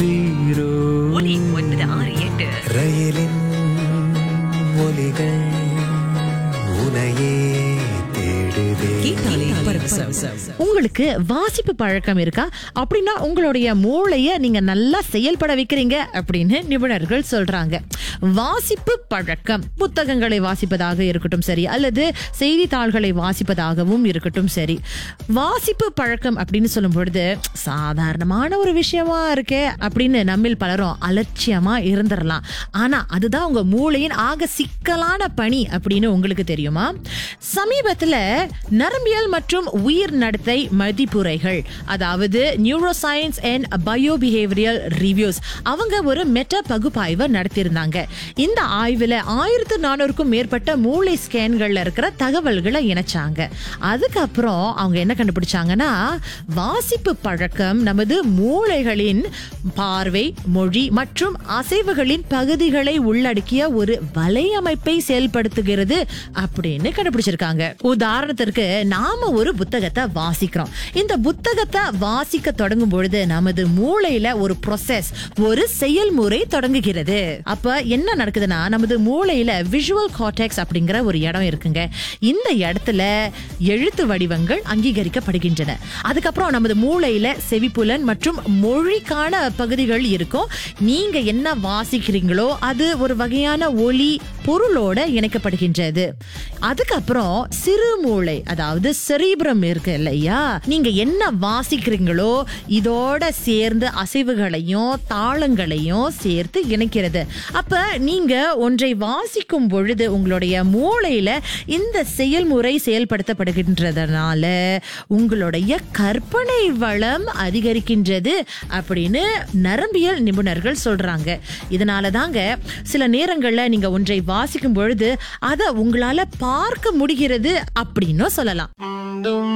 உயிரோ ஒலி ஒன்பது ஆறு எட்டு ரயிலின் ஒலிகள் உனையே தேடுதே கேட்டாலே பரவசம். உங்களுக்கு வாசிப்பு பழக்கம் இருக்கா அப்படின்னா உங்களுடைய மூளைய நீங்க நல்லா செயல்பட வைக்கிறீங்க அப்படின்னு நிபுணர்கள் சொல்றாங்க வாசிப்பு பழக்கம் புத்தகங்களை வாசிப்பதாக இருக்கட்டும் சரி அல்லது செய்தித்தாள்களை வாசிப்பதாகவும் இருக்கட்டும் சரி வாசிப்பு பழக்கம் அப்படின்னு சொல்லும் பொழுது சாதாரணமான ஒரு விஷயமா இருக்கே அப்படின்னு நம்மில் பலரும் அலட்சியமா இருந்துடலாம் ஆனா அதுதான் உங்க மூளையின் ஆக சிக்கலான பணி அப்படின்னு உங்களுக்கு தெரியுமா சமீபத்துல நரம்பியல் மற்றும் உயிர் நடத்தை மதிப்புரைகள் அதாவது neuro science and biobehavioural reviews அவங்க ஒரு மெட்டா பகுப்பாய்வை நடத்தியிருந்தாங்க இந்த ஆய்வுல ஆயிரத்து நானூறுக்கும் மேற்பட்ட மூளை ஸ்கேன்கள்ல இருக்கிற தகவல்களை இணைச்சாங்க அதுக்கப்புறம் அவங்க என்ன கண்டுபிடிச்சாங்கன்னா வாசிப்பு பழக்கம் நமது மூளைகளின் பார்வை மொழி மற்றும் அசைவுகளின் பகுதிகளை உள்ளடக்கிய ஒரு வலையமைப்பை செயல்படுத்துகிறது அப்படின்னு கண்டுபிடிச்சிருக்காங்க உதாரணத்திற்கு நாம ஒரு புத்தகத்தை வாசிக்கிறோம் இந்த புத்தகத்தை வாசிக்க தொடங்கும் பொழுது நமது மூளையில ஒரு ப்ரொசஸ் ஒரு செயல்முறை தொடங்குகிறது அப்ப என்ன நடக்குதுன்னா நமது மூளையில விஷுவல் கார்டெக்ஸ் அப்படிங்கிற ஒரு இடம் இருக்குங்க இந்த இடத்துல எழுத்து வடிவங்கள் அங்கீகரிக்கப்படுகின்றன அதுக்கப்புறம் நமது மூளையில செவிப்புலன் மற்றும் மொழிக்கான பகுதிகள் இருக்கும் நீங்க என்ன வாசிக்கிறீங்களோ அது ஒரு வகையான ஒலி பொருளோட இணைக்கப்படுகின்றது அதுக்கப்புறம் சிறு மூளை அதாவது செரிபிரம் இருக்கு இல்லையா நீங்க என்ன வாசிக்கிறீங்களோ இதோட சேர்ந்து அசைவுகளையும் தாளங்களையும் சேர்த்து இணைக்கிறது அப்ப நீங்க ஒன்றை வாசிக்கும் பொழுது உங்களுடைய மூளையில இந்த செயல்முறை செயல்படுத்தப்படுகின்றதுனால உங்களுடைய கற்பனை வளம் அதிகரிக்கின்றது அப்படின்னு நரம்பியல் நிபுணர்கள் சொல்றாங்க இதனால தாங்க சில நேரங்கள்ல நீங்க ஒன்றை வாசிக்கும் பொழுது அதை உங்களால பார்க்க முடிகிறது அப்படின்னு சொல்லலாம்